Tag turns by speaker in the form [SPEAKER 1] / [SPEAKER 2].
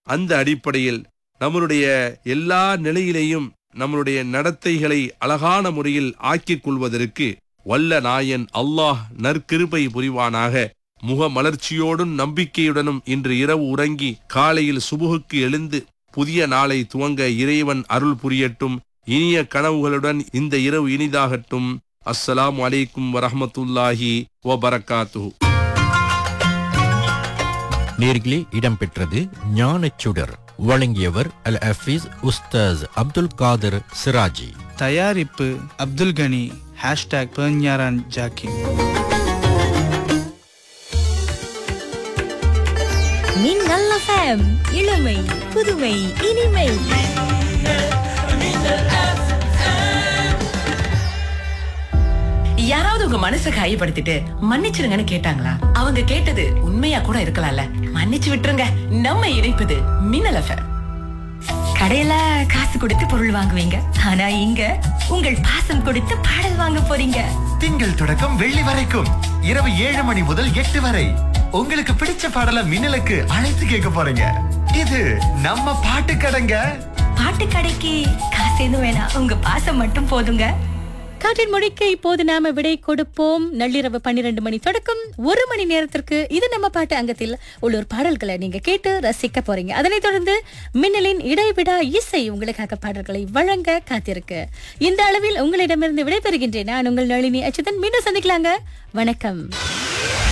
[SPEAKER 1] அந்த அடிப்படையில் நம்மளுடைய எல்லா நிலையிலேயும் நம்மளுடைய நடத்தைகளை அழகான முறையில் ஆக்கிக் கொள்வதற்கு வல்ல நாயன் அல்லாஹ் நற்கிருபை புரிவானாக முக மலர்ச்சியோடும் நம்பிக்கையுடனும் இன்று இரவு உறங்கி காலையில் சுபுகுக்கு எழுந்து புதிய நாளை துவங்க இறைவன் அருள் புரியட்டும் இனிய கனவுகளுடன் இந்த இரவு இனிதாகட்டும் அஸ்ஸலாமு அலைக்கும் வரஹ்மத்துல்லாஹி வபரகாத்துஹு
[SPEAKER 2] நேர்களே இடம்பெற்றது ஞானச்சுடர் வழங்கியவர் அல் ஹஃபீஸ் உஸ்தாஸ் அப்துல் காதர் சிராஜி
[SPEAKER 3] தயாரிப்பு அப்துல் கனி ஹேஷ்டாக் பெர்ஞாரான் ஜாக்கிம்
[SPEAKER 4] மின்னல் எஃப்எம் இளமை புதுமை இனிமை
[SPEAKER 5] யாராவது உங்க மனசை காயப்படுத்திட்டு மன்னிச்சிருங்கன்னு கேட்டாங்களா அவங்க கேட்டது உண்மையா கூட இருக்கலாம்ல மன்னிச்சு விட்டுருங்க நம்ம இணைப்பது மின்னல் எஃப்எம்
[SPEAKER 4] கடையில காசு கொடுத்து பொருள் வாங்குவீங்க ஆனா இங்க உங்கள் பாசம் கொடுத்து பாடல் வாங்க போறீங்க
[SPEAKER 6] திங்கள் தொடக்கம் வெள்ளி வரைக்கும் இரவு ஏழு மணி முதல் எட்டு வரை உங்களுக்கு பிடிச்ச பாடல மின்னலுக்கு அழைத்து கேட்க போறீங்க இது நம்ம பாட்டு கடைங்க
[SPEAKER 4] பாட்டு கடைக்கு காசு எதுவும் வேணாம் உங்க பாசம் மட்டும் போதுங்க
[SPEAKER 7] காற்றின் மொழிக்கு இப்போது நாம விடை கொடுப்போம் நள்ளிரவு பன்னிரண்டு மணி தொடக்கம் ஒரு மணி நேரத்திற்கு இது நம்ம பாட்டு அங்கத்தில் உள்ளூர் பாடல்களை நீங்க கேட்டு ரசிக்க போறீங்க அதனைத் தொடர்ந்து மின்னலின் இடைவிடா இசை உங்களுக்காக பாடல்களை வழங்க காத்திருக்கு இந்த அளவில் உங்களிடமிருந்து விடைபெறுகின்றேன் நான் உங்கள் நளினி அச்சுதன் மீண்டும் சந்திக்கலாங்க வணக்கம்